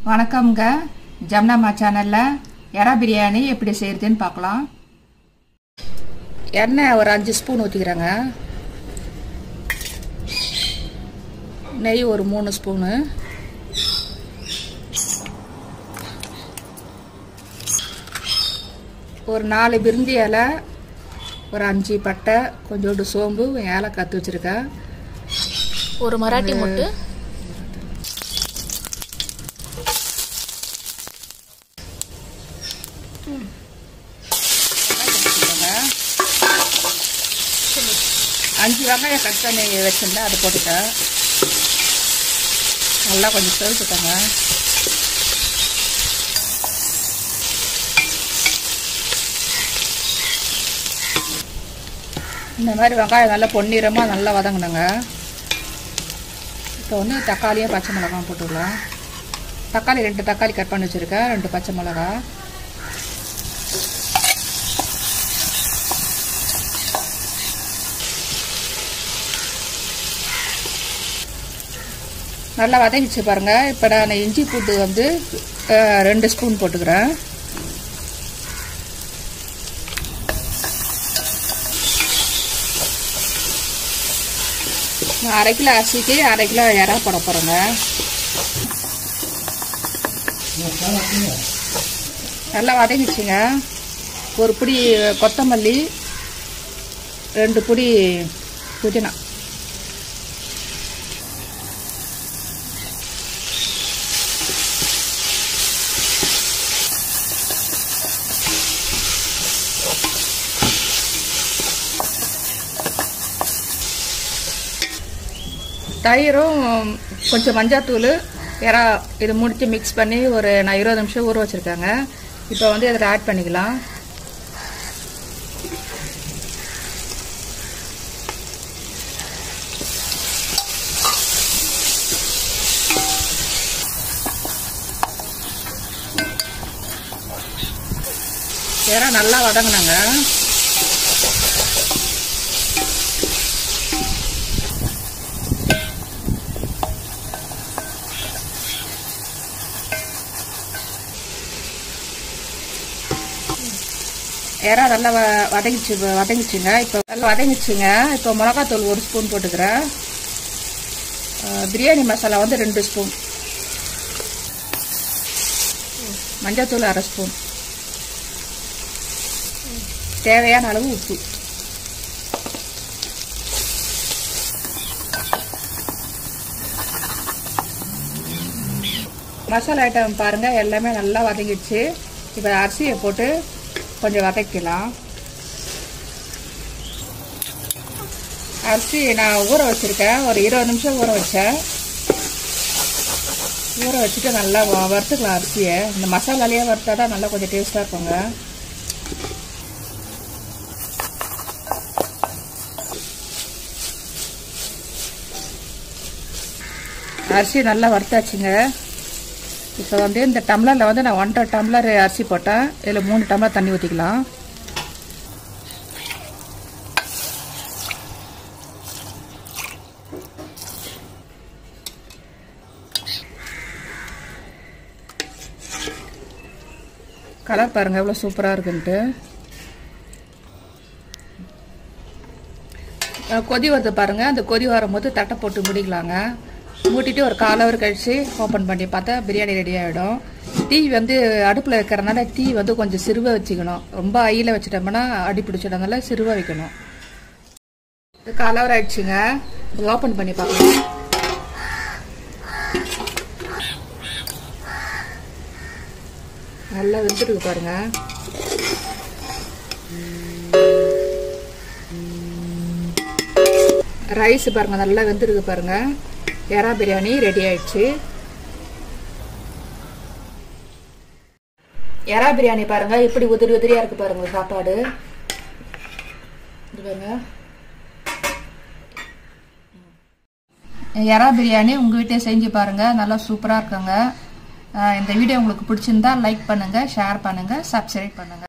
வணக்கம்ங்க ஜம்னாமா சேனலில் எறா பிரியாணி எப்படி செய்யறதுன்னு பார்க்கலாம் எண்ணெய் ஒரு அஞ்சு ஸ்பூன் ஊற்றிக்கிறேங்க நெய் ஒரு மூணு ஸ்பூனு ஒரு நாலு பிரிந்தி இலை ஒரு அஞ்சு பட்டை கொஞ்சோண்டு சோம்பு ஏலக்காய் கற்று வச்சுருக்கேன் ஒரு மராட்டி முட்டு அஞ்சு வெங்காயம் கட் பண்ணி வச்சுருந்தேன் அதை போட்டுட்டேன் நல்லா கொஞ்சம் செலுத்துட்டேங்க இந்த மாதிரி வெங்காயம் நல்லா பொன்னிறமாக நல்லா வதங்கணுங்க இப்போ வந்து தக்காளியும் பச்சை மிளகாயும் போட்டுடலாம் தக்காளி ரெண்டு தக்காளி கட் பண்ணி வச்சுருக்கேன் ரெண்டு பச்சை மிளகா நல்லா வதங்கிச்சு பாருங்க இப்போ நான் இஞ்சி பூண்டு வந்து அஹ், ரெண்டு ஸ்பூன் போட்டுக்கிறேன் நான் அரை கிலோ அரிசிக்கு அரை கிலோ இறா போட போகிறேங்க நல்லா வதங்கிச்சுங்க ஒரு பிடி கொத்தமல்லி ரெண்டு பிடி புதினா தயிரும் கொஞ்சம் மஞ்சாத்தூள் எறா இது முடித்து மிக்ஸ் பண்ணி ஒரு நான் இருபது நிமிஷம் ஊற வச்சுருக்கேங்க இப்போ வந்து இதில் ஆட் பண்ணிக்கலாம் எறா நல்லா வதங்கினாங்க எறா நல்லா வ வதங்கிச்சு வதங்கிச்சுங்க இப்போ நல்லா வதங்கிச்சுங்க இப்போ மிளகாத்தூள் ஒரு ஸ்பூன் போட்டுக்கிறேன் அஹ், பிரியாணி மசாலா வந்து ரெண்டு ஸ்பூன் மஞ்சள்தூள் அரை ஸ்பூன் தேவையான அளவு உப்பு மசாலா ஐட்டம் பாருங்க எல்லாமே நல்லா வதங்கிடுச்சு இப்போ அரிசியை போட்டு கொஞ்சம் வதக்கலாம் அரிசி நான் ஊற வச்சிருக்கேன் ஒரு இருபது நிமிஷம் ஊற வச்சேன் ஊற வச்சுட்டு நல்லா வ- வறுத்துக்கலாம் அரிசியை இந்த மசாலாலேயே வறுத்தா தான் நல்லா கொஞ்சம் டேஸ்ட்டாக இருக்குங்க அரிசி நல்லா வறுத்தாச்சுங்க இப்போ வந்து இந்த டம்ளரில் வந்து நான் ஒன்றரை டம்ளர் அரிசி போட்டேன் இதில் மூணு டம்ளர் தண்ணி ஊற்றிக்கலாம் கலர் பாருங்கள் எவ்வளோ சூப்பராக இருக்குன்ட்டு அஹ் கொதி வருது பாருங்க அந்த கொதி வரும்போது தட்டை போட்டு முடிக்கலாங்க மூட்டிட்டு ஒரு கால் ஹவர் கழிச்சு ஓப்பன் பண்ணி பார்த்தா பிரியாணி ரெடி ஆகிடும் டீ வந்து அடுப்பில் வைக்கிறதுனால டீ வந்து கொஞ்சம் சிறுவை வச்சுக்கணும் ரொம்ப ஐயில் வச்சுட்டோம்னா அடி பிடிச்சிடனால சிறுவை வைக்கணும் இது கால் ஹவர் ஆயிடுச்சுங்க ஓப்பன் பண்ணி பார்க்கலாம் நல்லா வெந்துருக்கு பாருங்க ரைஸ் பாருங்க நல்லா வெந்திருக்கு பாருங்க எறா பிரியாணி ரெடி ஆயிடுச்சு எறா பிரியாணி பாருங்க எப்படி உதிரி உதிரியா இருக்கு பாருங்க சாப்பாடு இது பாருங்க எறா பிரியாணி உங்க வீட்டே செஞ்சு பாருங்க நல்லா சூப்பரா இருக்குங்க அஹ் இந்த வீடியோ உங்களுக்கு பிடிச்சிருந்தா லைக் பண்ணுங்க ஷேர் பண்ணுங்க சப்ஸ்கிரைப் பண்ணுங்க